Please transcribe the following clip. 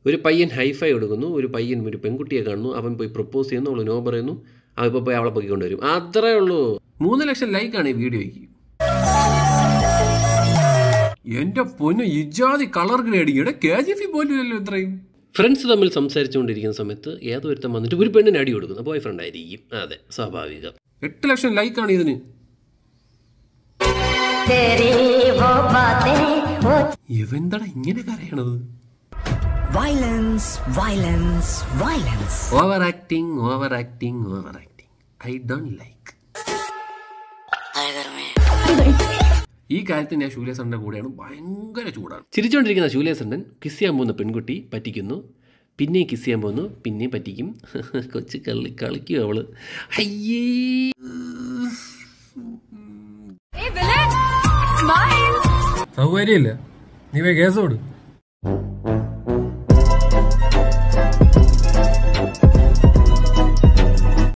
ഒരു പയ്യൻ ഹൈഫൈ കൊടുക്കുന്നു ഒരു പയ്യൻ ഒരു പെൺകുട്ടിയെ കാണുന്നു അവൻ പോയി പ്രപ്പോസ് ചെയ്യുന്നു അവൾ നോ പറയുന്നു അവൻ ഇപ്പോൾ പോയി അവളെ പൊക്കി കൊണ്ടുവരും അത്രേ ഉള്ളൂ മൂന്ന് ലക്ഷം ലൈക്കാണ് ഈ വീഡിയോയ്ക്ക് എന്റെ പൊന്നു ഇജാതി കളർ ഗ്രേഡ് ഇവിടെ കെ ജി എഫ് പോലില്ലല്ലോ ഇത്രയും ഫ്രണ്ട്സ് തമ്മിൽ സംസാരിച്ചുകൊണ്ടിരിക്കുന്ന സമയത്ത് ഏതോ ഒരുത്തം വന്നിട്ട് ഒരു പെണ്ണിന് അടി കൊടുക്കുന്നു ബോയ് ഫ്രണ്ട് ആയിരിക്കും അതെ സ്വാഭാവികം എട്ട് ലക്ഷം ലൈക്കാണ് ഇതിന് तेरी वो बातें वो ഇവന്താടാ ഇങ്ങനെ കരയണത് Violence, violence, violence. Over acting over acting over acting I don't like ഈ കാര്യത്തിൽ ഞാൻ ശൂലേസണ്ണൻ്റെ കൂടെയാണ് ഭയങ്കര ചൂടാണ് ചിരിച്ചുകൊണ്ടിരിക്കുന്ന ശൂലേസണ്ണൻ കിസ് ചെയ്യാൻ പോകുന്ന പെൺകുട്ടി പറ്റിക്കുന്നു പിന്നെയും കിസ് ചെയ്യാൻ പോകുന്നു പിന്നെയും പറ്റിക്കും കൊച്ചു കളി കളിക്കും അവള് അയ്യേ സൗകര്യമില്ല നീ പോയി കേസ് കൊടു